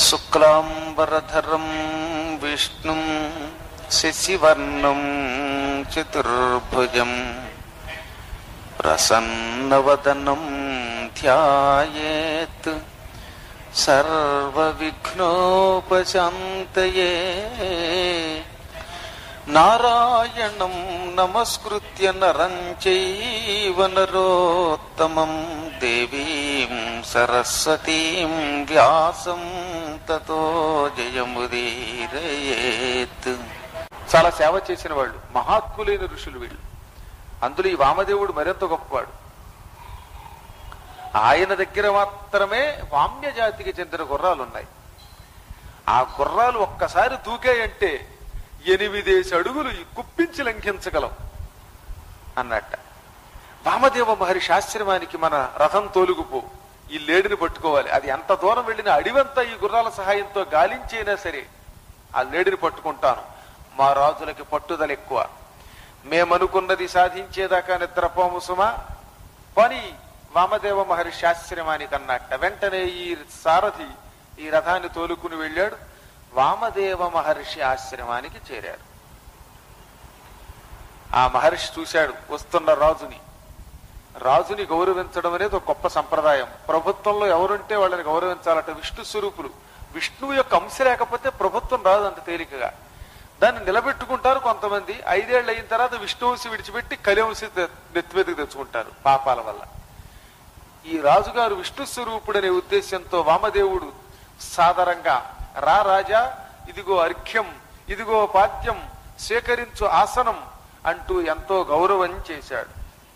శుక్లాంబరధరం విష్ణుం శశివర్ణం చతుర్భుజం ప్రసన్నవదనం ధ్యాయేత్ సర్వవిఘ్నోపశాంతయే నారాయణం నమస్కృత్య నరం చైవ నరోత్తమం దేవీం సరస్వతీం వ్యాసం తతో జయముదీరయేత్ చాలా సేవ చేసిన వాళ్ళు మహాత్ములైన ఋషులు వీళ్ళు అందులో ఈ వామదేవుడు మరింత గొప్పవాడు ఆయన దగ్గర మాత్రమే వామ్య జాతికి చెందిన గుర్రాలు ఉన్నాయి ఆ గుర్రాలు ఒక్కసారి దూకాయంటే ఎనిమిదేసి అడుగులు కుప్పించి లంఘించగలం అన్నట్ట వామదేవ మహర్షి ఆశ్రమానికి మన రథం తోలుగుపో ఈ లేడిని పట్టుకోవాలి అది ఎంత దూరం వెళ్ళినా అడివంతా ఈ గుర్రాల సహాయంతో గాలించైనా సరే ఆ లేడిని పట్టుకుంటాను మా రాజులకి పట్టుదల ఎక్కువ మేమనుకున్నది సాధించేదాకా నిద్రపోము సుమా పని వామదేవ మహర్షి ఆశ్రమానికి అన్నట్ట వెంటనే ఈ సారథి ఈ రథాన్ని తోలుకుని వెళ్ళాడు వామదేవ మహర్షి ఆశ్రమానికి చేరాడు ఆ మహర్షి చూశాడు వస్తున్న రాజుని రాజుని గౌరవించడం అనేది ఒక గొప్ప సంప్రదాయం ప్రభుత్వంలో ఎవరుంటే వాళ్ళని గౌరవించాలట విష్ణు స్వరూపులు విష్ణువు యొక్క అంశ లేకపోతే ప్రభుత్వం రాదు అంత తేలికగా దాన్ని నిలబెట్టుకుంటారు కొంతమంది ఐదేళ్ళు అయిన తర్వాత విష్ణువంశి విడిచిపెట్టి కలివంశి నెత్తిమీదకి తెచ్చుకుంటారు పాపాల వల్ల ఈ రాజుగారు విష్ణు స్వరూపుడనే ఉద్దేశంతో వామదేవుడు సాదరంగా రా రాజా ఇదిగో అర్ఘ్యం ఇదిగో పాద్యం స్వీకరించు ఆసనం అంటూ ఎంతో గౌరవం చేశాడు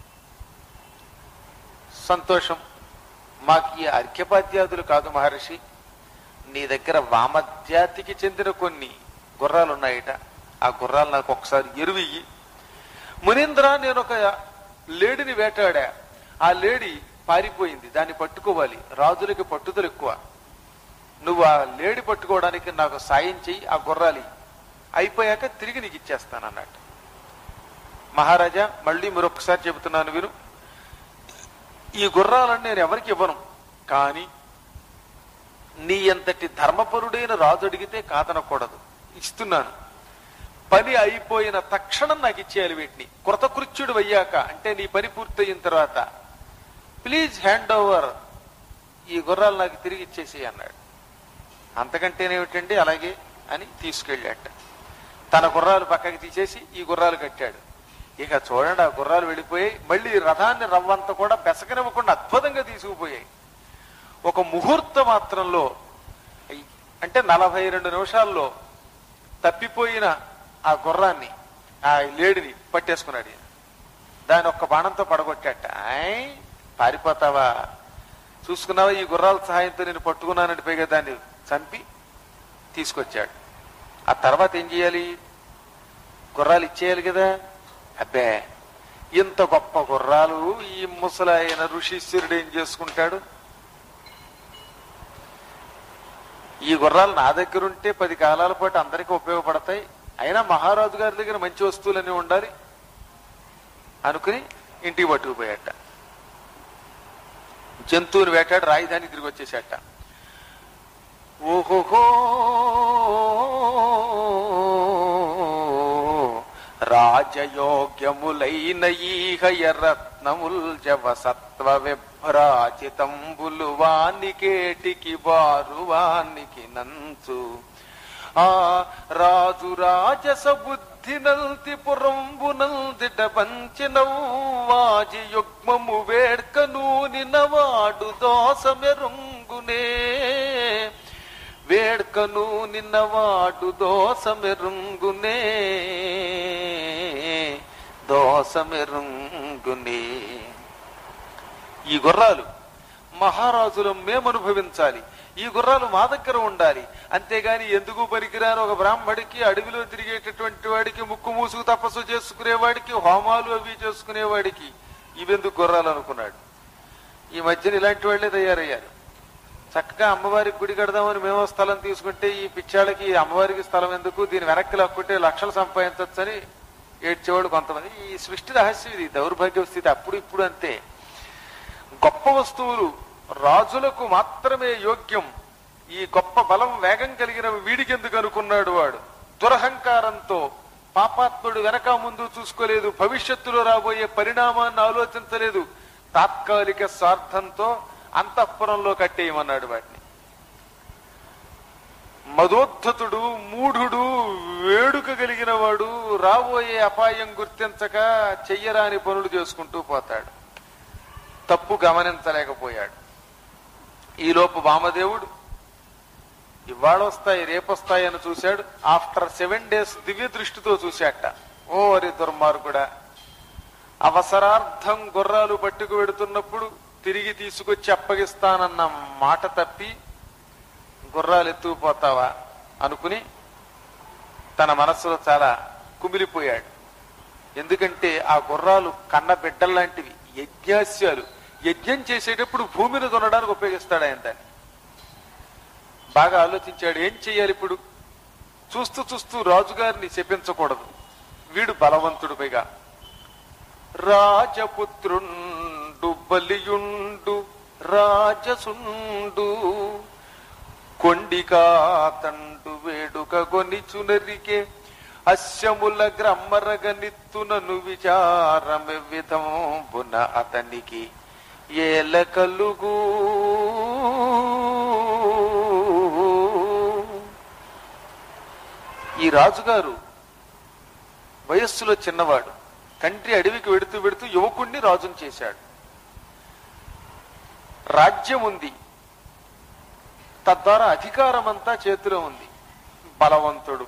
సంతోషం మాకు ఈ అర్ఘ్యపాద్యాదులు కాదు మహర్షి నీ దగ్గర వామజాతికి చెందిన కొన్ని గుర్రాలు ఉన్నాయట ఆ గుర్రాలు నాకు ఒకసారి ఎరువియ్యి మునీంద్ర నేను ఒక లేడిని వేటాడా ఆ లేడి పారిపోయింది దాన్ని పట్టుకోవాలి రాజులకి పట్టుదల ఎక్కువ నువ్వు ఆ లేడి పట్టుకోవడానికి నాకు సాయం చెయ్యి ఆ గుర్రాలి అయిపోయాక తిరిగి నీకు ఇచ్చేస్తాను అన్నట్టు మహారాజా మళ్ళీ మరొకసారి చెబుతున్నాను విను ఈ గుర్రాలను నేను ఎవరికి ఇవ్వను కానీ నీ అంతటి ధర్మపరుడైన రాజు అడిగితే కాదనకూడదు ఇస్తున్నాను పని అయిపోయిన తక్షణం నాకు ఇచ్చేయాలి వీటిని కృతకృత్యుడు అయ్యాక అంటే నీ పని పూర్తయిన తర్వాత ప్లీజ్ హ్యాండ్ ఓవర్ ఈ గుర్రాలు నాకు తిరిగి ఇచ్చేసి అన్నాడు అంతకంటేనేమిటండి అలాగే అని తీసుకెళ్ళాట తన గుర్రాలు పక్కకి తీసేసి ఈ గుర్రాలు కట్టాడు ఇక చూడండి ఆ గుర్రాలు వెళ్ళిపోయాయి మళ్ళీ రథాన్ని రవ్వంత కూడా బెసకనివ్వకుండా అద్భుతంగా తీసుకుపోయాయి ఒక ముహూర్త మాత్రంలో అంటే నలభై రెండు నిమిషాల్లో తప్పిపోయిన ఆ గుర్రాన్ని ఆ లేడిని పట్టేసుకున్నాడు ఈయన. దాని ఒక్క బాణంతో పడగొట్టాట ఆయ్ పారిపోతావా చూసుకున్నావా ఈ గుర్రాల సహాయంతో నేను పట్టుకున్నానంటే పైగా దాన్ని చంపి తీసుకొచ్చాడు ఆ తర్వాత ఏం చేయాలి గుర్రాలు ఇచ్చేయాలి కదా అబ్బే ఇంత గొప్ప గుర్రాలు ఈ ముసలాయన ఋషీశ్వరుడు ఏం చేసుకుంటాడు ఈ గుర్రాలు నా దగ్గర ఉంటే పది కాలాల పాటు అందరికీ ఉపయోగపడతాయి అయినా మహారాజు గారి దగ్గర మంచి వస్తువులన్నీ ఉండాలి అనుకుని ఇంటికి పట్టుకుపోయాట జంతువుని వేటాడు రాజధాని తిరిగి వచ్చేసాట ఓహోహో రాజయోగ్యములైన ఈహయ రత్నముల్ జవ సత్వ విభ్రాజితంబులు వానికేటికి బారు వానికి నంచు ఆ రాజు రాజస బుద్ధి నల్తి పురంబు నందిట పంచినవ్వాజి యుగ్మము వేడ్కను నినవాడు దోసమెరుంగునే వేడ్కను నిన్నవాడు దోసమెరుంగునే దోసమెరుంగునే ఈ గుర్రాలు మహారాజులు మేమనుభవించాలి ఈ గుర్రాలు మా దగ్గర ఉండాలి అంతేగాని ఎందుకు పనికిరాని ఒక బ్రాహ్మడికి అడవిలో తిరిగేటటువంటి వాడికి ముక్కు మూసుకు తపస్సు చేసుకునేవాడికి హోమాలు అవి చేసుకునేవాడికి ఇవెందుకు గుర్రాలు అనుకున్నాడు ఈ మధ్యన ఇలాంటి వాళ్ళే తయారయ్యారు చక్కగా అమ్మవారికి గుడి కడదామని మేము స్థలం తీసుకుంటే ఈ పిచ్చాళ్ళకి ఈ అమ్మవారికి స్థలం ఎందుకు దీని వెనక్కి లాక్కుంటే లక్షలు సంపాదించవచ్చని ఏడ్చేవాడు కొంతమంది ఈ సృష్టి రహస్యం ఇది దౌర్భాగ్య స్థితి అప్పుడు ఇప్పుడు అంతే గొప్ప వస్తువులు రాజులకు మాత్రమే యోగ్యం ఈ గొప్ప బలం వేగం కలిగిన వీడికెందుకు అనుకున్నాడు వాడు దురహంకారంతో పాపాత్ముడు వెనక ముందు చూసుకోలేదు భవిష్యత్తులో రాబోయే పరిణామాన్ని ఆలోచించలేదు తాత్కాలిక స్వార్థంతో అంతఃపురంలో కట్టేయమన్నాడు వాటిని మదోద్ధతుడు మూఢుడు వేడుక కలిగిన వాడు రాబోయే అపాయం గుర్తించక చెయ్యరాని పనులు చేసుకుంటూ పోతాడు తప్పు గమనించలేకపోయాడు ఈలోపు వామదేవుడు ఇవాళ వస్తాయి రేపొస్తాయి అని చూశాడు ఆఫ్టర్ సెవెన్ డేస్ దివ్య దృష్టితో చూశాట ఓ అరి దుర్మార్గుడా అవసరార్థం గుర్రాలు పట్టుకు వెడుతున్నప్పుడు తిరిగి తీసుకొచ్చి అప్పగిస్తానన్న మాట తప్పి గుర్రాలు ఎత్తుకుపోతావా అనుకుని తన మనస్సులో చాలా కుమిలిపోయాడు ఎందుకంటే ఆ గుర్రాలు కన్న బిడ్డల్లాంటివి యజ్ఞాస్యాలు యజ్ఞం చేసేటప్పుడు భూమిని దున్నడానికి ఉపయోగిస్తాడు ఆయన దాన్ని బాగా ఆలోచించాడు ఏం చెయ్యాలి ఇప్పుడు చూస్తూ చూస్తూ రాజుగారిని శపించకూడదు వీడు బలవంతుడు పైగా రాజపుత్రుండు బలియుండు రాజసుండు కొండికాతండు వేడుక గొనిచునరికే అశ్యముల గ్రమ్మరగ నిత్తునను విచారమెవ్విధంబున అతనికి ఏల కలుగు ఈ రాజుగారు వయస్సులో చిన్నవాడు తండ్రి అడవికి వెడుతూ వెడుతూ యువకుణ్ణి రాజును చేశాడు రాజ్యం ఉంది తద్వారా అధికారం అంతా చేతిలో ఉంది బలవంతుడు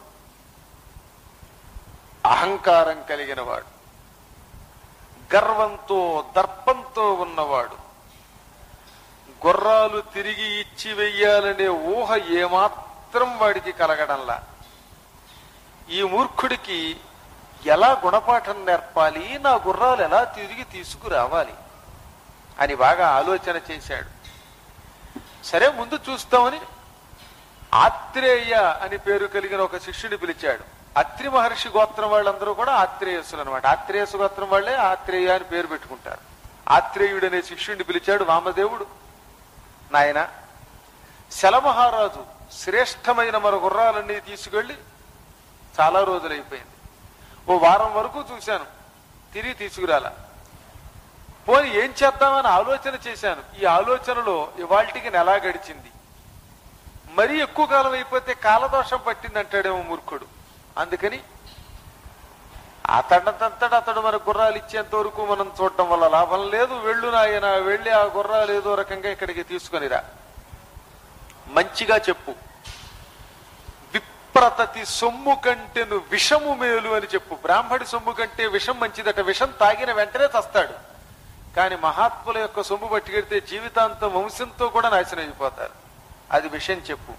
అహంకారం కలిగిన వాడు గర్వంతో దర్పంతో ఉన్నవాడు గుర్రాలు తిరిగి ఇచ్చి వెయ్యాలనే ఊహ ఏమాత్రం వాడికి కలగడంలా ఈ మూర్ఖుడికి ఎలా గుణపాఠం నేర్పాలి నా గుర్రాలు ఎలా తిరిగి తీసుకురావాలి అని బాగా ఆలోచన చేశాడు సరే ముందు చూస్తామని ఆత్రేయ అని పేరు కలిగిన ఒక శిష్యుని పిలిచాడు అత్రి మహర్షి గోత్రం వాళ్ళందరూ కూడా ఆత్రేయస్సులు అనమాట ఆత్రేయసు గోత్రం వాళ్ళే ఆత్రేయ అని పేరు పెట్టుకుంటారు ఆత్రేయుడు అనే శిష్యుడిని పిలిచాడు వామదేవుడు నాయన శలమహారాజు శ్రేష్టమైన మన గుర్రాలన్నీ తీసుకెళ్లి చాలా రోజులైపోయింది ఓ వారం వరకు చూశాను తిరిగి తీసుకురాల పోని ఏం చేద్దామని ఆలోచన చేశాను ఈ ఆలోచనలో ఇవాళకి నెల గడిచింది మరీ ఎక్కువ కాలం అయిపోతే కాలదోషం పట్టిందంటాడేమో మూర్ఖుడు అందుకని అతడంతడు అతడు మన గుర్రాలు ఇచ్చేంత వరకు మనం చూడటం వల్ల లాభం లేదు వెళ్ళు నాయన వెళ్ళి ఆ గుర్రాలు ఏదో రకంగా ఇక్కడికి తీసుకొనిరా మంచిగా చెప్పు విప్రతతి సొమ్ము కంటెను విషము మేలు అని చెప్పు బ్రాహ్మడి సొమ్ము కంటే విషం మంచిదట విషం తాగిన వెంటనే చస్తాడు కానీ మహాత్ముల యొక్క సొమ్ము పట్టుకెడితే జీవితాంతం వంశంతో కూడా నాశనం అయిపోతారు అది విషయం చెప్పు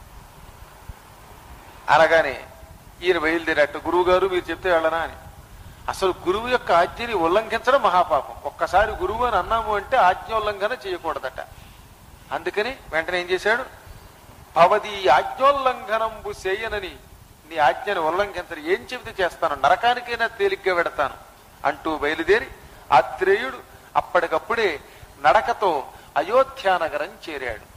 అనగానే ఈయన బయలుదేరట్టు గురువు గారు మీరు చెప్తే వెళ్ళనా అని అసలు గురువు యొక్క ఆజ్ఞని ఉల్లంఘించడం మహాపాపం ఒక్కసారి గురువు అని అన్నాము అంటే ఆజ్ఞోల్లంఘన చేయకూడదట అందుకని వెంటనే ఏం చేశాడు భవది ఆజ్ఞోల్లంఘనంబు చేయనని నీ ఆజ్ఞను ఉల్లంఘించరు ఏం చెబితే చేస్తాను నరకానికైనా తేలిగ్గా పెడతాను అంటూ బయలుదేరి ఆత్రేయుడు అప్పటికప్పుడే నడకతో అయోధ్యానగరం చేరాడు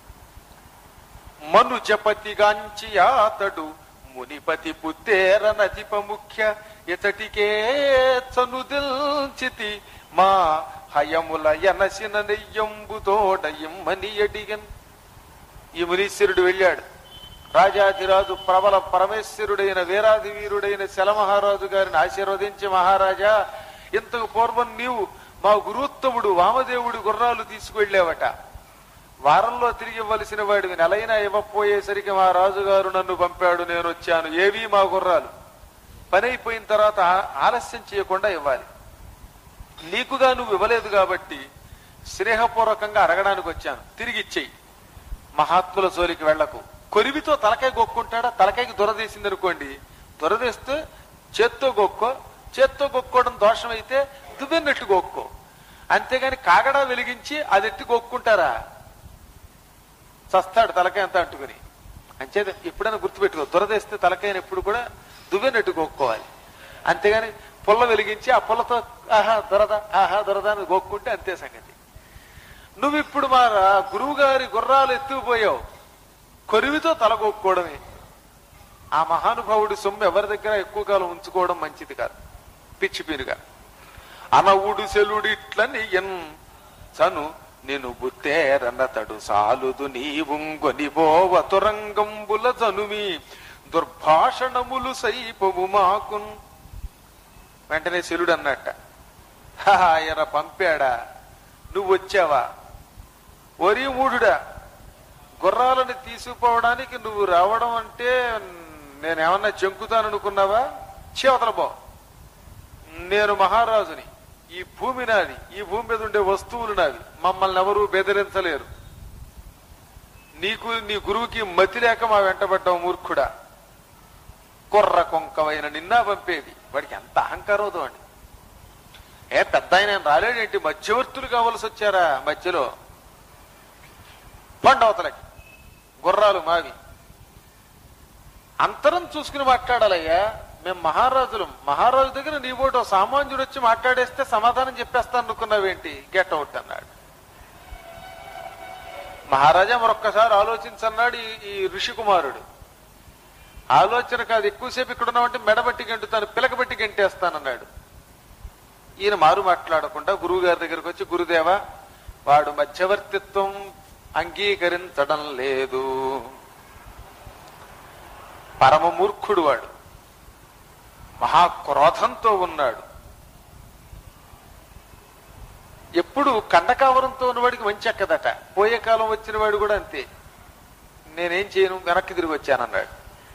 మనుజపతిగాంచి అతడు మునిపతి పుత్తేర నదిప ముఖ్య ఇతటికే చనుదిల్చితి మా హయముల ఎనసిన నెయ్యంబుతోడ ఇమ్మని అడిగన్ ఈ మునీశ్వరుడు వెళ్ళాడు రాజాధిరాజు ప్రబల పరమేశ్వరుడైన వీరాది వీరుడైన శలమహారాజు గారిని ఆశీర్వదించి మహారాజా ఇంతకు పూర్వం నీవు మా గురుత్తముడు వామదేవుడి గుర్రాలు తీసుకువెళ్ళావట వారంలో తిరిగి ఇవ్వలసిన వాడివి నెలైనా ఇవ్వకపోయేసరికి మా రాజుగారు నన్ను పంపాడు నేను వచ్చాను ఏవి మా గుర్రాలు పని అయిపోయిన తర్వాత ఆ- ఆలస్యం చేయకుండా ఇవ్వాలి నీకుగా నువ్వు ఇవ్వలేదు కాబట్టి స్నేహపూర్వకంగా అడగడానికి వచ్చాను తిరిగి ఇచ్చేయి మహాత్ముల జోలికి వెళ్లకు కొరివితో తలకాయ గొక్కుంటాడా తలకాయకి దొరదేసింది అనుకోండి దొరదేస్తే చేత్తో గొక్కో చేత్తో గొక్కోవడం దోషం అయితే దువ్వెన్నట్టు గొక్కో అంతేగాని కాగడా వెలిగించి అది ఎత్తి గొక్కుంటారా చస్తాడు తలకాయ అంతా అంటుకుని అంచేత ఎప్పుడైనా గుర్తుపెట్టుకో దురదేస్తే తలకాయని ఎప్పుడు కూడా దువ్వెనట్టు గోక్కోవాలి అంతేగాని పుల్ల వెలిగించి ఆ పుల్లతో ఆహా దొరద ఆహా దొరద అని గోక్కుంటే అంతే సంగతి నువ్వు ఇప్పుడు మా రా- గురువు గారి గుర్రాలు ఎత్తుకుపోయావు కొరివితో తలగొక్కోవడమే ఆ మహానుభావుడి సొమ్ము ఎవరి దగ్గర ఎక్కువ కాలం ఉంచుకోవడం మంచిది కాదు పిచ్చి పీనుగా అనవుడు సెలుడు ఇట్లని ఎన్ చను నేను బుత్తేరన్నతడు సాలుదు నీవుంగొని పోవ తురంగంబుల జనుమి దుర్భాషణములు సైపవు మాకున్ వెంటనే శిలుడు అన్నట్ట "హా, ఆయన పంపాడా నువ్వు వచ్చావా ఒరి మూడుడా గుర్రాలను తీసుకుపోవడానికి నువ్వు రావడం అంటే నేనేమన్నా చెంకుతాననుకున్నావా చేవతల పో నేను మహారాజుని ఈ భూమి నాది ఈ భూమి మీద ఉండే వస్తువులు నావి మమ్మల్ని ఎవరూ బెదిరించలేరు నీకు నీ గురువుకి మతి లేక మా వెంటబడ్డావు మూర్ఖుడా కుర్ర కొంకవైన నిన్నా పంపేది వాడికి ఎంత అహంకారం అండి ఏ పెద్ద ఆయన ఏం రాలేడేంటి మధ్యవర్తులు కావలసి వచ్చారా మధ్యలో పండవతలకి గుర్రాలు మావి అంతరం చూసుకుని మాట్లాడాలయ్యా మేము మహారాజులు మహారాజు దగ్గర నీ ఓటు సామాన్యుడు వచ్చి మాట్లాడేస్తే సమాధానం చెప్పేస్తాను అనుకున్నావేంటి గెట్ అవుట్ అన్నాడు మహారాజా మరొక్కసారి ఆలోచించన్నాడు ఈ- ఈ ఋషికుమారుడు ఆలోచన కాదు ఎక్కువసేపు ఇక్కడ ఉన్నామంటే మెడబట్టి గంటుతాను పిలకబట్టి గంటేస్తానన్నాడు ఈయన మారు మాట్లాడకుండా గురువు గారి దగ్గరకు వచ్చి గురుదేవ వాడు మధ్యవర్తిత్వం అంగీకరించడం లేదు పరమ మూర్ఖుడు వాడు మహాక్రోధంతో ఉన్నాడు ఎప్పుడు కండకావరంతో ఉన్నవాడికి మంచి ఎక్కదట పోయే కాలం వచ్చిన వాడు కూడా అంతే నేనేం చేయను వెనక్కి తిరిగి వచ్చానన్నాడు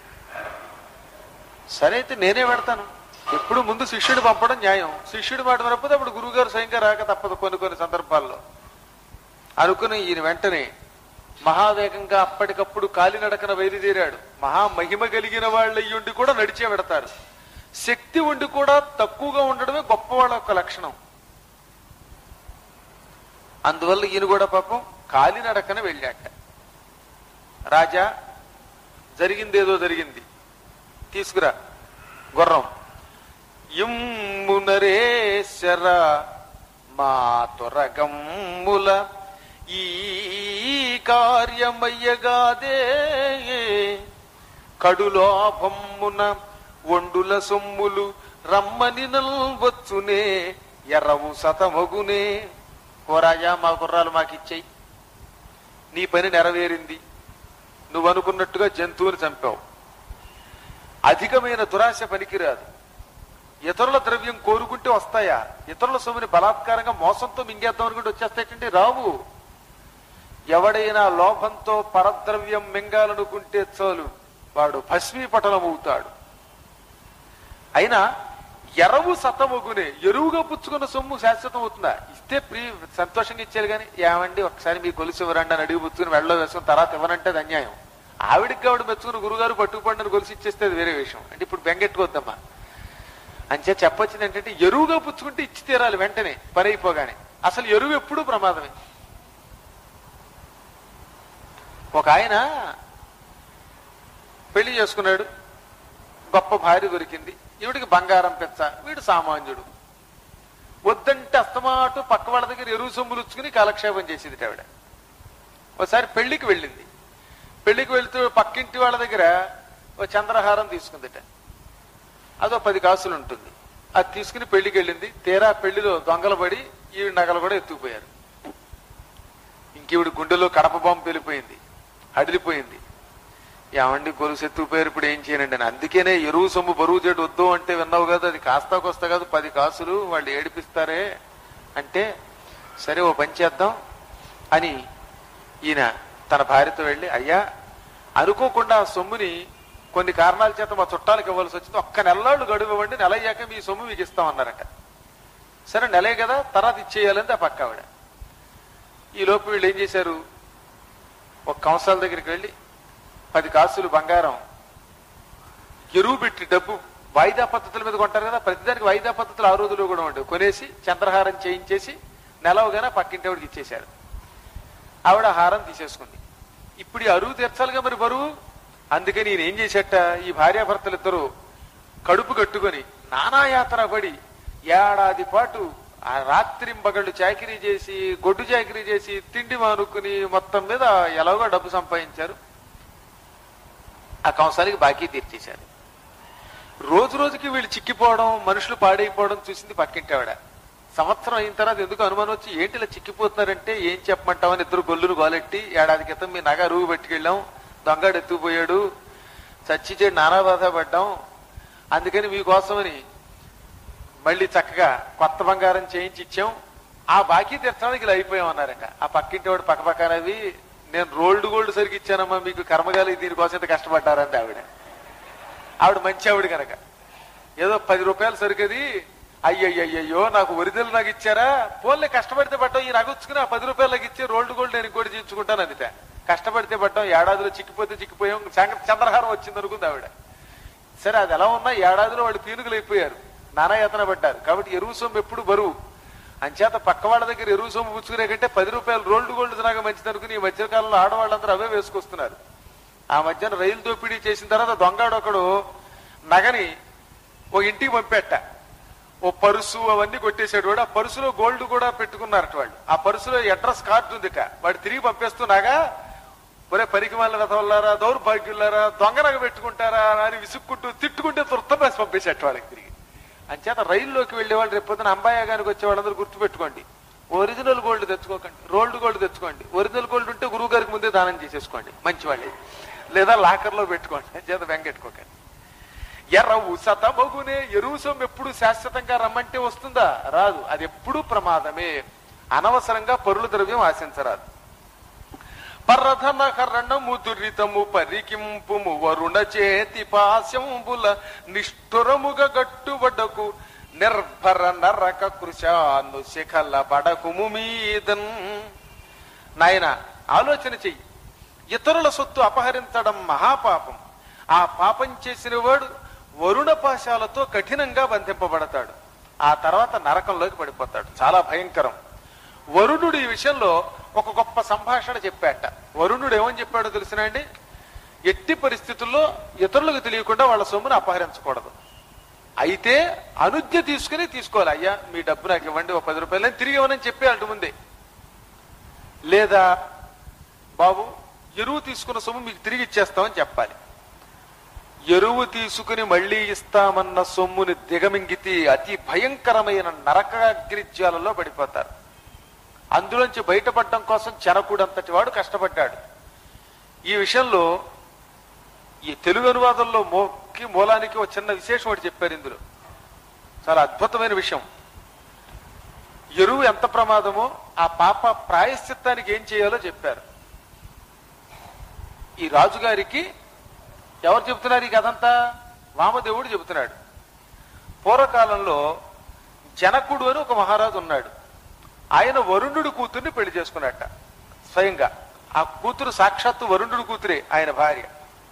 సరే అయితే నేనే పెడతాను ఎప్పుడు ముందు శిష్యుడు పంపడం న్యాయం శిష్యుడు మాట వినకపోతే అప్పుడు గురువుగారు స్వయంగా రాక తప్పదు కొన్ని కొన్ని సందర్భాల్లో అనుకుని ఈయన వెంటనే మహావేగంగా అప్పటికప్పుడు కాలినడకన బయలుదేరాడు మహా మహిమ కలిగిన వాళ్ళయ్యుండి కూడా నడిచే పెడతారు శక్తి ఉండి కూడా తక్కువగా ఉండడమే గొప్ప వాళ్ళ యొక్క లక్షణం అందువల్ల ఈయన కూడా పాపం కాలినడకన వెళ్ళాట రాజా జరిగిందేదో జరిగింది తీసుకురా గుర్రం ఇమ్మునరేశర మా త్వరగమ్ముల ఈ కార్యమయ్యగాదే కడులోభమ్మున ఒండుల సొమ్ములు రమ్మని నల్వచ్చునే ఎర్రవు సతమగునే ఓ రాజా మా గుర్రాలు మాకిచ్చేయి నీ పని నెరవేరింది నువ్వు అనుకున్నట్టుగా జంతువుని చంపావు అధికమైన దురాశ పనికిరాదు ఇతరుల ద్రవ్యం కోరుకుంటే వస్తాయా ఇతరుల సొమ్ముని బలాత్కారంగా మోసంతో మింగేద్దాం అనుకుంటే వచ్చేస్తాయంటే రావు ఎవడైనా లోభంతో పరద్రవ్యం మింగాలనుకుంటే చాలు వాడు భస్మీపటలం అవుతాడు అయినా ఎరవు సతమగునే ఎరువుగా పుచ్చుకున్న సొమ్ము శాశ్వతం అవుతుందా ఇస్తే ప్రీ సంతోషంగా ఇచ్చారు కానీ ఏమండి ఒకసారి మీ గొలుసు ఇవ్వరండి అని అడిగి పుచ్చుకుని వెళ్ళలో వేసుకుని తర్వాత ఇవ్వనంటే అది అన్యాయం ఆవిడికి ఆవిడ మెచ్చుకుని గురుగారు పట్టుకుపండి అని గొలుసు ఇచ్చేస్తే అది వేరే విషయం అంటే ఇప్పుడు బెంగెట్టుకోద్దమ్మా అంచే చెప్పొచ్చింది ఏంటంటే ఎరువుగా పుచ్చుకుంటే ఇచ్చి తీరాలి వెంటనే పని అయిపోగానే అసలు ఎరువు ఎప్పుడూ ప్రమాదమే ఒక ఆయన పెళ్లి చేసుకున్నాడు గొప్ప భార్య దొరికింది ఈవిడికి బంగారం పెచ్చ వీడు సామాన్యుడు వద్దంటే అస్తమాటు పక్క వాళ్ళ దగ్గర ఎరువు సొమ్ములు ఉచ్చుకుని కాలక్షేపం చేసేది ఆవిడ ఒకసారి పెళ్లికి వెళ్ళింది పెళ్లికి వెళ్తూ పక్కింటి వాళ్ళ దగ్గర ఓ చంద్రహారం తీసుకుందిట అదో పది కాసులు ఉంటుంది అది తీసుకుని పెళ్లికి వెళ్ళింది తీరా పెళ్లిలో దొంగలు పడి ఈవిడ నగలు కూడా ఎత్తుకుపోయారు ఇంకీవిడి గుండెలో కడప బాంబు వెళ్ళిపోయింది అడిలిపోయింది ఏమండి గొలుసు ఎత్తుకుపోయారు ఇప్పుడు ఏం చేయనండి అని అందుకేనే ఎరువు సొమ్ము బరువు చేయడం వద్దు అంటే విన్నావు కదా అది కాస్తా కొస్తా కాదు పది కాసులు వాళ్ళు ఏడిపిస్తారే అంటే సరే ఓ పని చేద్దాం అని ఈయన తన భార్యతో వెళ్ళి అయ్యా అనుకోకుండా ఆ సొమ్ముని కొన్ని కారణాల చేత మా చుట్టాలకు ఇవ్వాల్సి వచ్చింది ఒక్క నెలలాళ్ళు గడువు ఇవ్వండి నెల అయ్యాక మీ సొమ్ము మీకు ఇస్తామన్నారట సరే నెలే కదా తర్వాత ఇచ్చేయాలని ఆ పక్క ఆవిడ ఈ లోపు వీళ్ళు ఏం చేశారు ఒక కంసాల దగ్గరికి వెళ్ళి పది కాసులు బంగారం ఎరువు పెట్టి డబ్బు వాయిదా పద్ధతుల మీద కొంటారు కదా ప్రతిదానికి వాయిదా పద్ధతులు ఆ రోజులు కూడా ఉండేవి కొనేసి చంద్రహారం చేయించేసి నెలవగానే పక్కింటి ఆవిడకి ఇచ్చేశారు ఆవిడ ఆ హారం తీసేసుకుంది ఇప్పుడు ఈ అరువు తీర్చాలిగా మరి బరువు అందుకని ఈయన ఏం చేసేట ఈ భార్యాభర్తలు ఇద్దరు కడుపు కట్టుకొని నానాయాతన పడి ఏడాది పాటు ఆ రాత్రింబగళ్ళు చాకిరీ చేసి గొడ్డు చాకిరీ చేసి తిండి మానుకుని మొత్తం మీద ఎలాగో డబ్బు సంపాదించారు ఆ కంసానికి బాకీ తీర్చేశారు రోజు రోజుకి వీళ్ళు చిక్కిపోవడం మనుషులు పాడైపోవడం చూసింది పక్కింటి ఆవిడ సంవత్సరం అయిన తర్వాత ఎందుకు అనుమానం వచ్చి ఏంటి ఇలా చిక్కిపోతున్నారంటే ఏం చెప్పమంటామని ఇద్దరు గొల్లులు గోలెట్టి ఏడాది క్రితం మీ నగ అరువు పెట్టుకెళ్ళాం దొంగడు ఎత్తుకుపోయాడు చచ్చి చెడు నానా బాధ పడ్డాం అందుకని మీకోసమని మళ్ళీ చక్కగా కొత్త బంగారం చేయించి ఇచ్చాం ఆ బాకీ తీర్చడానికి ఇలా అయిపోయాం అన్నారట ఆ పక్కింటి వాడు పక్క పక్కనవి నేను రోల్డ్ గోల్డ్ సరికి ఇచ్చానమ్మా మీకు కర్మగాలి దీనికోసం ఇంత కష్టపడ్డారంటే ఆవిడ ఆవిడ మంచి ఆవిడ కనుక ఏదో పది రూపాయలు సరికది అయ్యయ్యయ్యో నాకు ఒరిజినల్ నాకు ఇచ్చారా పోన్లే కష్టపడితే పడ్డాం ఈ నగుచ్చుకుని ఆ పది రూపాయలు నాకు ఇచ్చే రోల్డ్ గోల్డ్ నేను ఇంకోటి చేయించుకుంటాను అందుట కష్టపడితే పడ్డాం ఏడాదిలో చిక్కిపోతే చిక్కిపోయాం సంగ- చంద్రహారం వచ్చింది అనుకుంది ఆవిడ సరే అది ఎలా ఉన్నా ఏడాదిలో వాళ్ళు పీనుగులు అయిపోయారు నానా యాతన పడ్డారు కాబట్టి ఎరువు సొమ్ము ఎప్పుడు బరువు అంచేత పక్క వాళ్ళ దగ్గర ఎరువు సొమ్ము పుచ్చుకునే కంటే పది రూపాయలు రోల్డ్ గోల్డ్ నాగా మంచిది అనుకుని ఈ మధ్యకాలంలో ఆడవాళ్ళందరూ అవే వేసుకొస్తున్నారు ఆ మధ్యన రైలు దోపిడీ చేసిన తర్వాత దొంగాడు ఒకడు నగని ఓ ఇంటికి పంపెట్ట ఓ పరుసు అవన్నీ కొట్టేసాడు వాడు ఆ పరుసులో గోల్డ్ కూడా పెట్టుకున్నారట వాళ్ళు ఆ పరుసులో అడ్రస్ కార్డు ఉందిట వాడు తిరిగి పంపేస్తున్నాగా ఒరే పరికి మళ్ళీ రథవల్లారా దౌర్భాగ్యులారా దొంగ నగ పెట్టుకుంటారా అని విసుక్కుంటూ తిట్టుకుంటే తుర్తమేసి పంపేసేట వాళ్ళకి తిరిగి అంచేత రైల్లోకి వెళ్ళే వాళ్ళు రేపు పొద్దున అంబాయాగానికి వచ్చే వాళ్ళందరూ గుర్తు పెట్టుకోండి ఒరిజినల్ గోల్డ్ తెచ్చుకోకండి రోల్డ్ గోల్డ్ తెచ్చుకోండి ఒరిజినల్ గోల్డ్ ఉంటే గురువు గారికి ముందే దానం చేసేసుకోండి మంచి వాళ్ళే లేదా లాకర్లో పెట్టుకోండి అంచేత వెంగెట్టుకోకండి ఎర్రవు సతమగునే ఎరువు సొమ్ము ఎప్పుడు శాశ్వతంగా రమ్మంటే వస్తుందా రాదు అది ఎప్పుడూ ప్రమాదమే అనవసరంగా పరుల ద్రవ్యం ఆశించరాదు పర్రధన కరణము దురితము పరికింపుము వరుణ చేతి పాశంబుల నిష్ఠురముగ గట్టుబడకు నిర్భర నరక కృషాను శిఖల బడకుము మీదన్ నాయన ఆలోచన చెయ్యి ఇతరుల సొత్తు అపహరించడం మహాపాపం ఆ పాపం చేసిన వాడు వరుణ పాశాలతో కఠినంగా బంధింపబడతాడు ఆ తర్వాత నరకంలోకి పడిపోతాడు చాలా భయంకరం వరుణుడు ఈ విషయంలో ఒక గొప్ప సంభాషణ చెప్పాట వరుణుడు ఏమని చెప్పాడో తెలిసిన అండి ఎట్టి పరిస్థితుల్లో ఇతరులకు తెలియకుండా వాళ్ళ సొమ్మును అపహరించకూడదు అయితే అనుజ్ఞ తీసుకుని తీసుకోవాలి అయ్యా మీ డబ్బు నాకు ఇవ్వండి ఒక పది రూపాయలు అని తిరిగి ఇవ్వనని చెప్పేయాలి ముందే లేదా బాబు ఎరువు తీసుకున్న సొమ్ము మీకు తిరిగి ఇచ్చేస్తామని చెప్పాలి ఎరువు తీసుకుని మళ్ళీ ఇస్తామన్న సొమ్ముని దిగమింగితే అతి భయంకరమైన నరకాగ్రిజ్యాలలో పడిపోతారు అందులోంచి బయటపడడం కోసం చెనకుడంతటి వాడు కష్టపడ్డాడు ఈ విషయంలో ఈ తెలుగు అనువాదంలో మోకి మూలానికి ఒక చిన్న విశేషం ఒకటి చెప్పారు ఇందులో చాలా అద్భుతమైన విషయం ఎరువు ఎంత ప్రమాదమో ఆ పాప ప్రాయశ్చిత్తానికి ఏం చేయాలో చెప్పారు ఈ రాజుగారికి ఎవరు చెబుతున్నారు ఈ కథంతా వామదేవుడు చెబుతున్నాడు పూర్వకాలంలో జనకుడు అని ఒక మహారాజు ఉన్నాడు ఆయన వరుణుడు కూతుర్ని పెళ్లి చేసుకున్నట్ట స్వయంగా ఆ కూతురు సాక్షాత్తు వరుణుడు కూతురే ఆయన భార్య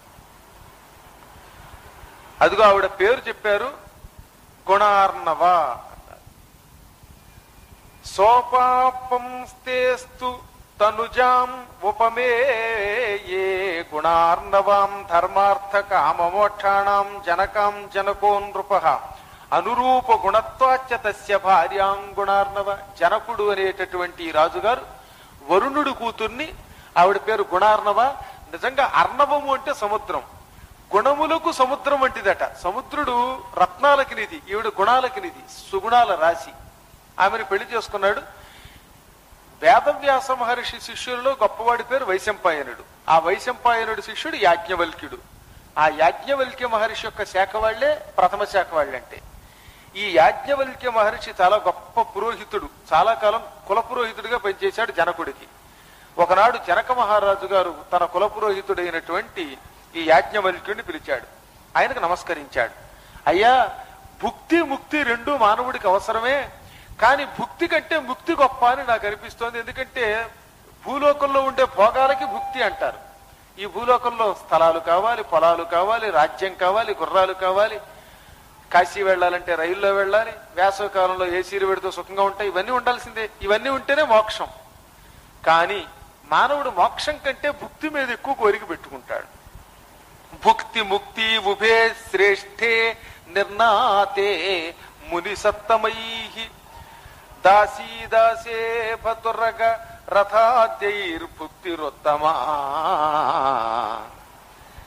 అదిగో ఆవిడ పేరు చెప్పారు గుణార్ణవ సోపాపం స్తేస్తు తనుజాం ఉపమేయే గుణార్ణవాం ధర్మార్థ కామమోక్షాణం జనకాం జనకో నృప అనురూప గుణత్వాచ తస్య భార్యాం గుణార్ణవ జనకుడు అనేటటువంటి ఈ రాజుగారు వరుణుడు కూతుర్ని ఆవిడ పేరు గుణార్ణవ నిజంగా అర్ణవము అంటే సముద్రం గుణములకు సముద్రం వంటిదట సముద్రుడు రత్నాలకి నిధి ఈవిడ గుణాలకి నిధి సుగుణాల రాశి ఆమెను పెళ్లి చేసుకున్నాడు వేదవ్యాస మహర్షి శిష్యులలో గొప్పవాడి పేరు వైశంపాయనుడు ఆ వైశంపాయనుడు శిష్యుడు యాజ్ఞవల్క్యుడు ఆ యాజ్ఞవల్క్య మహర్షి యొక్క శాఖ వాళ్లే ప్రథమ శాఖ వాళ్ళంటే ఈ యాజ్ఞవల్క్య మహర్షి చాలా గొప్ప పురోహితుడు చాలా కాలం కుల పురోహితుడిగా పనిచేశాడు జనకుడికి ఒకనాడు జనక మహారాజు గారు తన కుల పురోహితుడైనటువంటి ఈ యాజ్ఞవల్క్యుడిని పిలిచాడు ఆయనకు నమస్కరించాడు అయ్యా భుక్తి ముక్తి రెండు మానవుడికి అవసరమే కానీ భుక్తి కంటే ముక్తి గొప్ప అని నాకు అనిపిస్తోంది ఎందుకంటే భూలోకంలో ఉండే భోగాలకి భుక్తి అంటారు ఈ భూలోకంలో స్థలాలు కావాలి పొలాలు కావాలి రాజ్యం కావాలి గుర్రాలు కావాలి కాశీ వెళ్ళాలంటే రైల్లో వెళ్ళాలి వేసవ కాలంలో ఏసీలు పెడితే సుఖంగా ఉంటాయి ఇవన్నీ ఉండాల్సిందే ఇవన్నీ ఉంటేనే మోక్షం కానీ మానవుడు మోక్షం కంటే భుక్తి మీద ఎక్కువ కోరిక పెట్టుకుంటాడు భుక్తి ముక్తి ఉభే శ్రేష్ఠే నిర్ణాతే ముని సత్తమై దాసీ దాసే భతురగ రథాద్యైర్భుక్తిరుత్తమా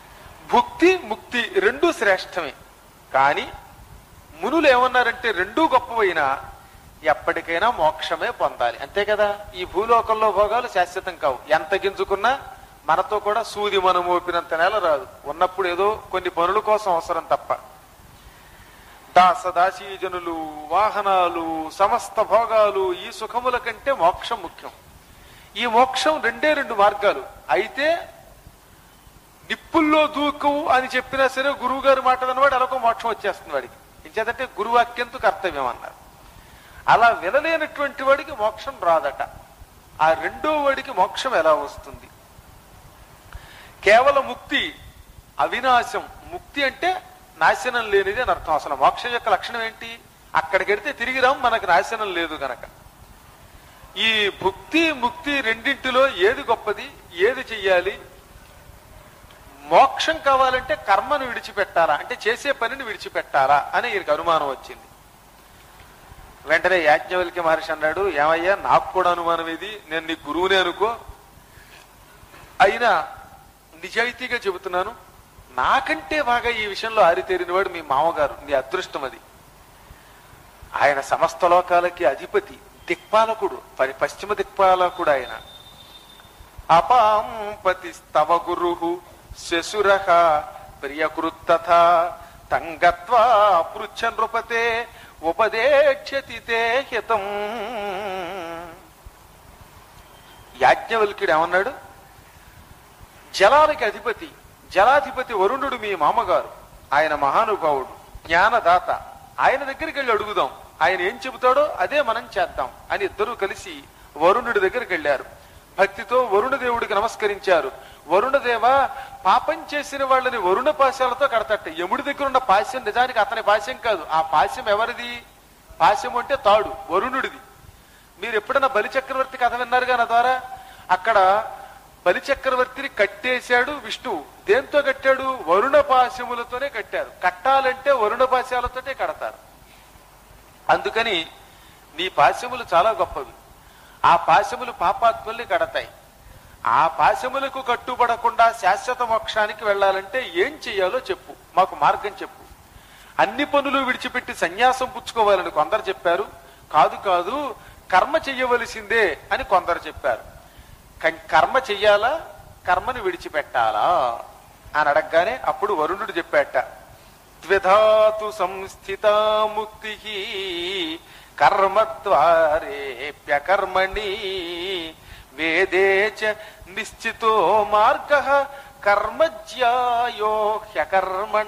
భుక్తి ముక్తి రెండూ శ్రేష్టమే కానీ మునులు ఏమన్నారంటే రెండూ గొప్పవైనా ఎప్పటికైనా మోక్షమే పొందాలి అంతే కదా ఈ భూలోకంలో భోగాలు శాశ్వతం కావు ఎంత గింజుకున్నా మనతో కూడా సూది మనం మోపినంత నేల రాదు ఉన్నప్పుడు ఏదో కొన్ని పనుల కోసం అవసరం తప్ప దాస దాసీజనులు వాహనాలు సమస్త భోగాలు ఈ సుఖముల కంటే మోక్షం ముఖ్యం ఈ మోక్షం రెండే రెండు మార్గాలు అయితే నిప్పుల్లో దూకు అని చెప్పినా సరే గురువు గారు మాట విన్నవాడు ఎలాగో మోక్షం వచ్చేస్తుంది వాడికి ఇంచేదంటే గురువాక్యంతో కర్తవ్యం అన్నారు అలా వినలేనటువంటి వాడికి మోక్షం రాదట ఆ రెండో వాడికి మోక్షం ఎలా వస్తుంది కేవలం ముక్తి అవినాశం ముక్తి అంటే నాశనం లేనిది అని అర్థం అసలు మోక్షం యొక్క లక్షణం ఏంటి అక్కడికి వెడితే తిరిగి రాం మనకు నాశనం లేదు గనక ఈ భుక్తి ముక్తి రెండింటిలో ఏది గొప్పది ఏది చెయ్యాలి మోక్షం కావాలంటే కర్మను విడిచిపెట్టాలా అంటే చేసే పనిని విడిచిపెట్టాలా అని ఈయనకు అనుమానం వచ్చింది వెంటనే యాజ్ఞవల్కి మహర్షి అన్నాడు ఏమయ్యా నాకు కూడా అనుమానం ఇది నేను నీ గురువునే అనుకో అయినా నిజాయితీగా చెబుతున్నాను నాకంటే బాగా ఈ విషయంలో ఆరితేరినవాడు మీ మామగారు నీ అదృష్టం అది ఆయన సమస్త లోకాలకి అధిపతి దిక్పాలకుడు పరి పశ్చిమ దిక్పాలకుడు ఆయన అపాంపతి స్తవ గురు శశుర ప్రియకృత్తథ తంగత్వా పృచ్ఛ నృపతే ఉపదేక్ష్యతి తే హితం యాజ్ఞవల్క్యుడు ఏమన్నాడు జలాలకి అధిపతి జలాధిపతి వరుణుడు మీ మామగారు ఆయన మహానుభావుడు జ్ఞానదాత ఆయన దగ్గరికి వెళ్ళి అడుగుదాం ఆయన ఏం చెబుతాడో అదే మనం చేద్దాం అని ఇద్దరూ కలిసి వరుణుడి దగ్గరికి వెళ్ళారు భక్తితో వరుణ దేవుడికి నమస్కరించారు వరుణదేవ పాపం చేసిన వాళ్ళని వరుణ పాశాలతో కడతట్ట యముడి దగ్గర ఉన్న పాశ్యం నిజానికి అతని పాశ్యం కాదు ఆ పాశ్యం ఎవరిది పాశ్యం అంటే తాడు వరుణుడిది మీరు ఎప్పుడైనా బలిచక్రవర్తి కథ విన్నారుగా నా ద్వారా అక్కడ బలిచక్రవర్తిని కట్టేశాడు విష్ణువు దేంతో కట్టాడు వరుణ పాశములతోనే కట్టారు కట్టాలంటే వరుణ పాశాలతోనే కడతారు అందుకని నీ పాశములు చాలా గొప్పవి ఆ పాశములు పాపాత్ముల్ని కడతాయి ఆ పాశములకు కట్టుబడకుండా శాశ్వత మోక్షానికి వెళ్ళాలంటే ఏం చెయ్యాలో చెప్పు మాకు మార్గం చెప్పు అన్ని పనులు విడిచిపెట్టి సన్యాసం పుచ్చుకోవాలని కొందరు చెప్పారు కాదు కాదు కర్మ చెయ్యవలసిందే అని కొందరు చెప్పారు కం- కర్మ చెయ్యాలా కర్మని విడిచిపెట్టాలా అని అడగగానే అప్పుడు వరుణుడు చెప్పాట ద్విధాతు సంస్థిత ముక్తి కర్మద్వారేప్యకర్మణి వేదే చ నిశ్చితో మార్గ కర్మజ్యాయో హ్యకర్మణ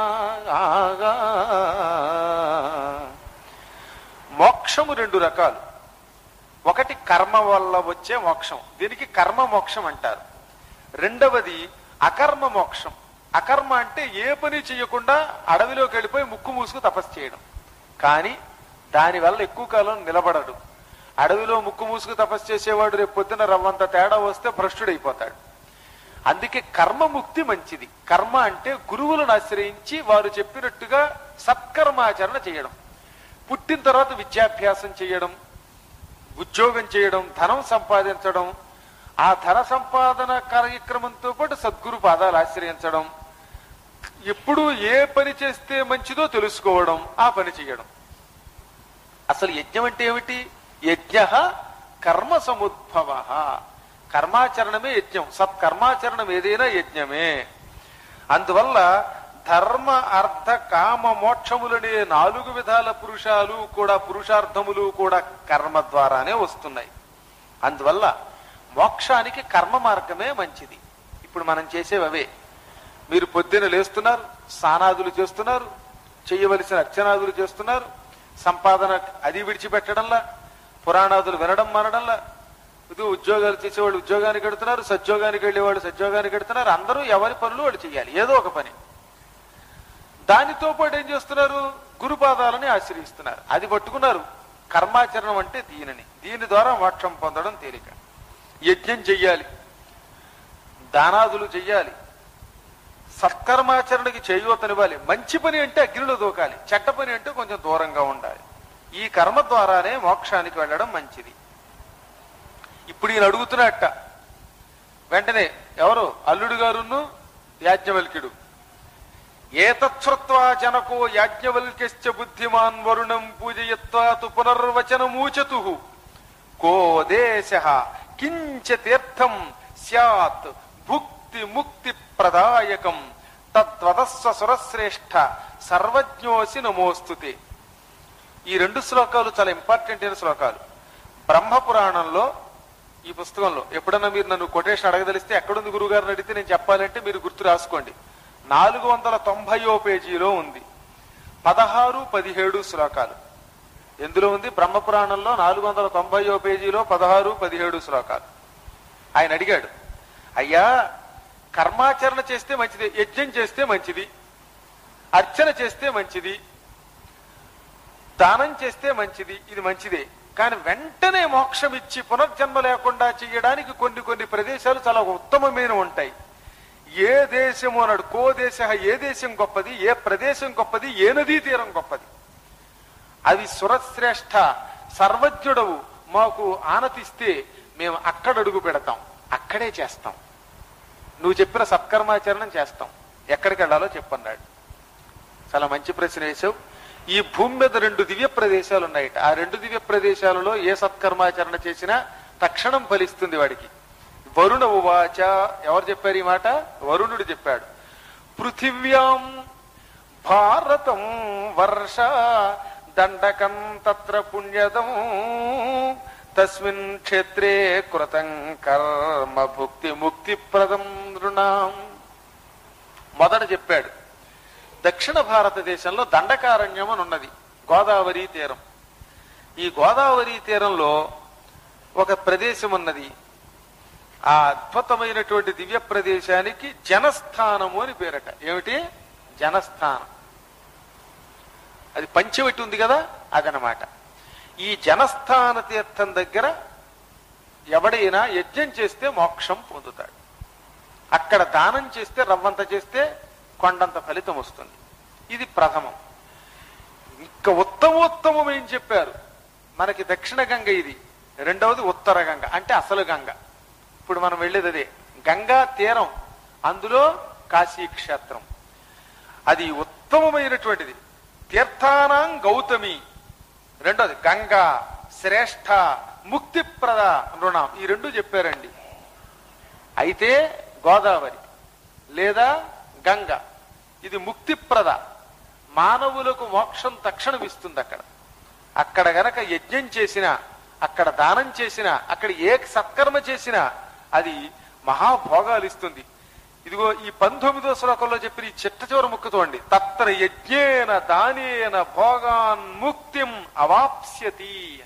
మోక్షము రెండు రకాలు ఒకటి కర్మ వల్ల వచ్చే మోక్షం దీనికి కర్మ మోక్షం అంటారు రెండవది అకర్మ మోక్షం అకర్మ అంటే ఏ పని చేయకుండా అడవిలోకి వెళ్ళిపోయి ముక్కు మూసుకు తపస్సు చేయడం కానీ దానివల్ల ఎక్కువ కాలం నిలబడడు అడవిలో ముక్కు మూసుకు తపస్సు చేసేవాడు రేపు పొద్దున రవ్వంత తేడా వస్తే భ్రష్టుడైపోతాడు అందుకే కర్మముక్తి మంచిది కర్మ అంటే గురువులను ఆశ్రయించి వారు చెప్పినట్టుగా సత్కర్మాచరణ చేయడం పుట్టిన తర్వాత విద్యాభ్యాసం చేయడం ఉద్యోగం చేయడం ధనం సంపాదించడం ఆ ధన సంపాదన కార్యక్రమంతో పాటు సద్గురు పాదాలు ఆశ్రయించడం ఎప్పుడు ఏ పని చేస్తే మంచిదో తెలుసుకోవడం ఆ పని చేయడం అసలు యజ్ఞం అంటే ఏమిటి యజ్ఞ కర్మ సముద్భవ కర్మాచరణమే యజ్ఞం సత్కర్మాచరణం ఏదైనా యజ్ఞమే అందువల్ల ధర్మ అర్థ కామ మోక్షములనే నాలుగు విధాల పురుషాలు కూడా పురుషార్థములు కూడా కర్మ ద్వారానే వస్తున్నాయి అందువల్ల మోక్షానికి కర్మ మార్గమే మంచిది ఇప్పుడు మనం చేసేవి అవే మీరు పొద్దున లేస్తున్నారు స్నానాదులు చేస్తున్నారు చేయవలసిన అర్చనాదులు చేస్తున్నారు సంపాదన అది విడిచిపెట్టడంలా పురాణాదులు వినడం మానడంలా ఇది ఉద్యోగాలు చేసేవాళ్ళు ఉద్యోగానికి వెడుతున్నారు సద్యోగానికి వెళ్ళేవాళ్ళు సద్యోగానికి వెడుతున్నారు అందరూ ఎవరి పనులు వాళ్ళు చేయాలి ఏదో ఒక పని దానితో పాటు ఏం చేస్తున్నారు గురుపాదాలని ఆశ్రయిస్తున్నారు అది పట్టుకున్నారు కర్మాచరణం అంటే దీనిని దీని ద్వారా మోక్షం పొందడం తేలిక యజ్ఞం చెయ్యాలి దానాదులు చెయ్యాలి సత్కర్మాచరణకి చేయూతనివ్వాలి మంచి పని అంటే అగ్నిలో దూకాలి చెడ్డ పని అంటే కొంచెం దూరంగా ఉండాలి ఈ కర్మ ద్వారానే మోక్షానికి వెళ్ళడం మంచిది ఇప్పుడు ఈయన అడుగుతున్నట్ట వెంటనే ఎవరు అల్లుడు గారును యాజ్ఞవల్క్యుడు ఏతచ్చుత్వా జనకో యాజ్ఞవల్క్యశ్చ బుద్ధిమాన్ వరుణం పూజయత్వా తు పునర్వచనమూచతు కో దేశ కించ తీర్థం స్యాత్ భుక్తి ముక్తి ప్రదాయకం తద్వదస్వ సురశ్రేష్ఠ సర్వజ్ఞోసి నమోస్తుతే ఈ రెండు శ్లోకాలు చాలా ఇంపార్టెంట్ అయిన శ్లోకాలు బ్రహ్మ పురాణంలో ఈ పుస్తకంలో ఎప్పుడన్నా మీరు నన్ను కొటేషన్ అడగదలిస్తే ఎక్కడుంది గురుగారిని అడిగితే నేను చెప్పాలంటే మీరు గుర్తు రాసుకోండి నాలుగు వందల తొంభయో పేజీలో ఉంది పదహారు పదిహేడు శ్లోకాలు ఎందులో ఉంది బ్రహ్మ పురాణంలో నాలుగు వందల తొంభయో పేజీలో పదహారు పదిహేడు శ్లోకాలు ఆయన అడిగాడు అయ్యా కర్మాచరణ చేస్తే మంచిది యజ్ఞం చేస్తే మంచిది అర్చన చేస్తే మంచిది దానం చేస్తే మంచిది ఇది మంచిదే కానీ వెంటనే మోక్షం ఇచ్చి పునర్జన్మ లేకుండా చేయడానికి కొన్ని కొన్ని ప్రదేశాలు చాలా ఉత్తమమైన ఉంటాయి ఏ దేశము అన్నాడు కో దేశ ఏ దేశం గొప్పది ఏ ప్రదేశం గొప్పది ఏ నదీ తీరం గొప్పది అవి సురశ్రేష్ఠ సర్వజ్ఞుడవు మాకు ఆనతిస్తే మేము అక్కడ అడుగు పెడతాం అక్కడే చేస్తాం నువ్వు చెప్పిన సత్కర్మాచరణం చేస్తాం ఎక్కడికి వెళ్ళాలో చెప్పన్నాడు చాలా మంచి ప్రశ్న వేశావు ఈ భూమి మీద రెండు దివ్య ప్రదేశాలు ఉన్నాయట ఆ రెండు దివ్య ప్రదేశాలలో ఏ సత్కర్మాచరణ చేసినా తక్షణం ఫలిస్తుంది వాడికి వరుణ ఉవాచ ఎవరు చెప్పారు ఈ మాట వరుణుడు చెప్పాడు పృథివ్యాం భారతం వర్ష దండకం తత్ర పుణ్యదం తస్మిన్ క్షేత్రే కృతం కర్మ భుక్తి ముక్తి ప్రదం నృణాం మొదట చెప్పాడు దక్షిణ భారతదేశంలో దండకారణ్యం అని ఉన్నది గోదావరి తీరం ఈ గోదావరి తీరంలో ఒక ప్రదేశం ఉన్నది ఆ అద్భుతమైనటువంటి దివ్య ప్రదేశానికి జనస్థానము అని పేరట ఏమిటి జనస్థానం అది పంచవటి ఉంది కదా అదనమాట ఈ జనస్థాన తీర్థం దగ్గర ఎవడైనా యజ్ఞం చేస్తే మోక్షం పొందుతాడు అక్కడ దానం చేస్తే రవ్వంత చేస్తే కొండంత ఫలితం వస్తుంది ఇది ప్రథమం ఇంకా ఉత్తమోత్తమం ఏం చెప్పారు మనకి దక్షిణ గంగ ఇది రెండవది ఉత్తర గంగ అంటే అసలు గంగ ఇప్పుడు మనం వెళ్ళేది అదే గంగా తీరం అందులో కాశీ క్షేత్రం అది ఉత్తమమైనటువంటిది తీర్థానాం గౌతమి రెండోది గంగా శ్రేష్ఠ ముక్తిప్రద రుణం ఈ రెండు చెప్పారండి అయితే గోదావరి లేదా గంగ ఇది ముక్తిప్రద మానవులకు మోక్షం తక్షణం ఇస్తుంది అక్కడ అక్కడ గనక యజ్ఞం చేసినా అక్కడ దానం చేసినా అక్కడ ఏ సత్కర్మ చేసినా అది మహాభోగాలు ఇస్తుంది ఇదిగో ఈ పంతొమ్మిదో శ్లోకంలో చెప్పిన ఈ చిట్ట చివరి ముక్కుతోండి తత్ర యజ్ఞేన దానేన భోగాన్ ముక్తిం అవాప్స్యతి అని.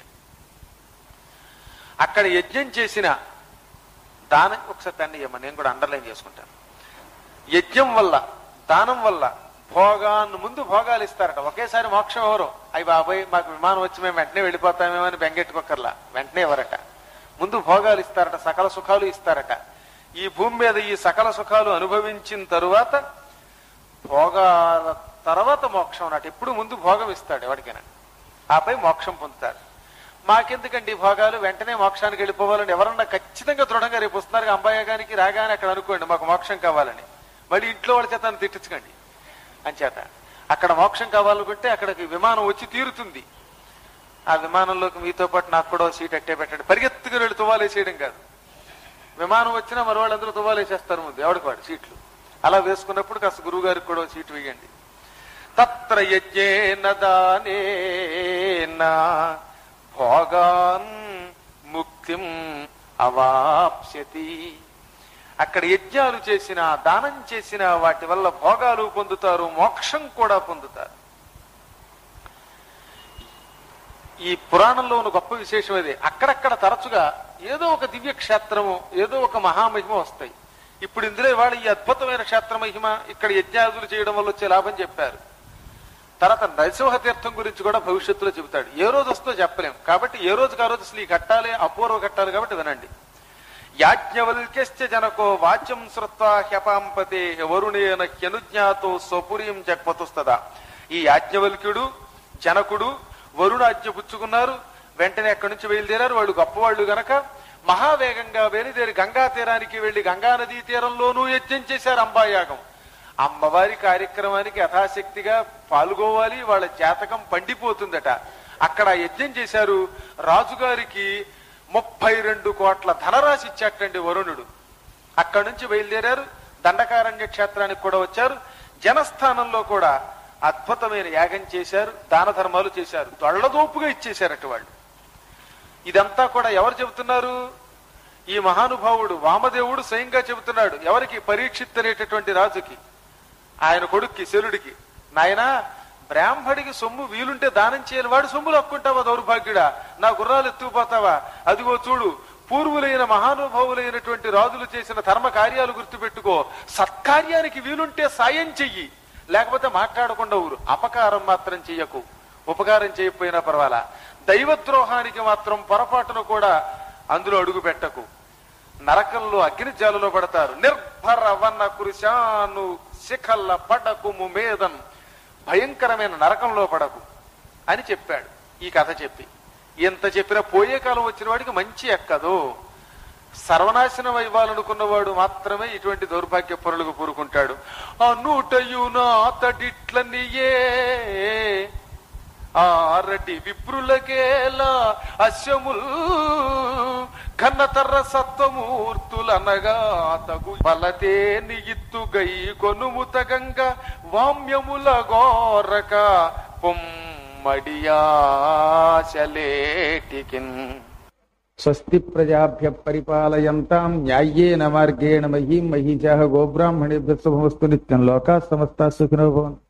అక్కడ యజ్ఞం చేసిన దానం ఒకసారి పెన్ ఇవ్వమని నేను కూడా అండర్లైన్ చేసుకుంటాను యజ్ఞం వల్ల దానం వల్ల భోగాన్ని ముందు భోగాలు ఇస్తారట ఒకేసారి మోక్షం ఎవరు అయ్యి బాబాయ్ మాకు విమానం వచ్చి మేము వెంటనే వెళ్ళిపోతామేమో అని బెంగెట్టుకోకర్లా వెంటనే ఎవరట ముందు భోగాలు ఇస్తారట సకల సుఖాలు ఇస్తారట ఈ భూమి మీద ఈ సకల సుఖాలు అనుభవించిన తరువాత భోగాల తర్వాత మోక్షం అన్నట్టు ఎప్పుడు ముందు భోగం ఇస్తాడు ఎవరికైనా ఆపై మోక్షం పొందుతాడు మాకెందుకండి ఈ భోగాలు వెంటనే మోక్షానికి వెళ్ళిపోవాలని ఎవరన్నా ఖచ్చితంగా దృఢంగా రేపు వస్తున్నారు అంబాయ గారికి రాగానే అక్కడ అనుకోండి మాకు మోక్షం కావాలని మళ్ళీ ఇంట్లో వాళ్ళ చేత నన్ను తిట్టించకండి అంచేత అక్కడ మోక్షం కావాలనుకుంటే అక్కడికి విమానం వచ్చి తీరుతుంది ఆ విమానంలోకి మీతో పాటు నాకు కూడా ఓ సీట్ అట్టే పెట్టండి పరిగెత్తుకుని వెళ్ళి తువాలేసేయడం కాదు విమానం వచ్చినా మరి వాళ్ళందరూ తువాలేసేస్తారు ముందు ఎవరికి వాడు సీట్లు అలా వేసుకున్నప్పుడు కాస్త గురువు గారికి కూడా ఓ సీటు వేయండి తత్ర యజ్ఞేన దానేన భోగాన్ ముక్తిం అవాప్స్యతి అక్కడ యజ్ఞాలు చేసిన దానం చేసిన వాటి వల్ల భోగాలు పొందుతారు మోక్షం కూడా పొందుతారు ఈ పురాణంలో ఉన్న గొప్ప విశేషం అదే అక్కడక్కడ తరచుగా ఏదో ఒక దివ్య క్షేత్రము ఏదో ఒక మహామహిమ వస్తాయి ఇప్పుడు ఇందులో ఇవాళ ఈ అద్భుతమైన క్షేత్ర మహిమ ఇక్కడ యజ్ఞాదులు చేయడం వల్ల వచ్చే లాభం చెప్పారు తర్వాత నరసింహ తీర్థం గురించి కూడా భవిష్యత్తులో చెబుతాడు ఏ రోజు వస్తుందో చెప్పలేం కాబట్టి ఏ రోజుకి ఆ రోజు అసలు ఈ ఘట్టాలే అపూర్వ ఘట్టాలు కాబట్టి వినండి యాజ్ఞవల్క్యశ్చ జనకో వాచ్యం శ్రుత్వా హ్యపాంపతే వరుణేన హ్యనుజ్ఞాతో స్వపురీం జగ్మతుస్తదా ఈ యాజ్ఞవల్క్యుడు జనకుడు వరుణాజ్ఞ పుచ్చుకున్నారు వెంటనే అక్కడి నుంచి బయలుదేరారు వాళ్ళు గొప్పవాళ్ళు గనక మహావేగంగా బయలుదేరి గంగా తీరానికి వెళ్లి గంగా నదీ తీరంలోనూ యజ్ఞం చేశారు అంబాయాగం అమ్మవారి కార్యక్రమానికి యథాశక్తిగా పాల్గొవాలి వాళ్ళ జాతకం పండిపోతుందట అక్కడ యజ్ఞం చేశారు రాజుగారికి ముప్పై రెండు కోట్ల ధనరాశి ఇచ్చాటండి వరుణుడు అక్కడి నుంచి బయలుదేరారు దండకారణ్య క్షేత్రానికి కూడా వచ్చారు జనస్థానంలో కూడా అద్భుతమైన యాగం చేశారు దాన ధర్మాలు చేశారు దొళ్లదోపుగా ఇచ్చేశారట వాళ్ళు ఇదంతా కూడా ఎవరు చెబుతున్నారు ఈ మహానుభావుడు వామదేవుడు స్వయంగా చెబుతున్నాడు ఎవరికి పరీక్షిత్ అనేటటువంటి రాజుకి ఆయన కొడుక్కి శలుడికి నాయనా బ్రాహ్మడికి సొమ్ము వీలుంటే దానం చేయని వాడు సొమ్ములు హక్కుంటావా దౌర్భాగ్యుడా నా గుర్రాలు ఎత్తుకుపోతావా అదిగో చూడు పూర్వులైన మహానుభావులైనటువంటి రాజులు చేసిన ధర్మ కార్యాలు గుర్తుపెట్టుకో సత్కార్యానికి వీలుంటే సాయం చెయ్యి లేకపోతే మాట్లాడకుండా ఊరు అపకారం మాత్రం చెయ్యకు ఉపకారం చేయకపోయినా పర్వాలా దైవద్రోహానికి మాత్రం పొరపాటును కూడా అందులో అడుగు పెట్టకు నరకంలో అగ్ని జాలులో పడతారు నిర్భర వన్న కురిశాను శిఖల్ల పడకుము మేదన్ భయంకరమైన నరకంలో పడకు అని చెప్పాడు ఈ కథ చెప్పి ఎంత చెప్పినా పోయే కాలం వచ్చిన వాడికి మంచి ఎక్కదు సర్వనాశనం ఇవ్వాలనుకున్నవాడు మాత్రమే ఇటువంటి దౌర్భాగ్య పొరలకు కూరుకుంటాడు అనుటయునా అతడిట్లనియే ఆరటి విప్రులకేలా అశ్వముల్ కన్నతర్ర సత్వమూర్తులనగా తగు బలతే నియిత్తు గై కొనుముతగంగ వామ్యముల గోరక పొమ్మడియాశలేటికిన్ స్వస్తి ప్రజాభ్య పరిపాలయంతాం న్యాయేన మార్గేణ మహీం మహీజాహ గోబ్రాహ్మణేభ్య శుభమస్తు నిత్యం లోకా సమస్త సుఖినో భవంతు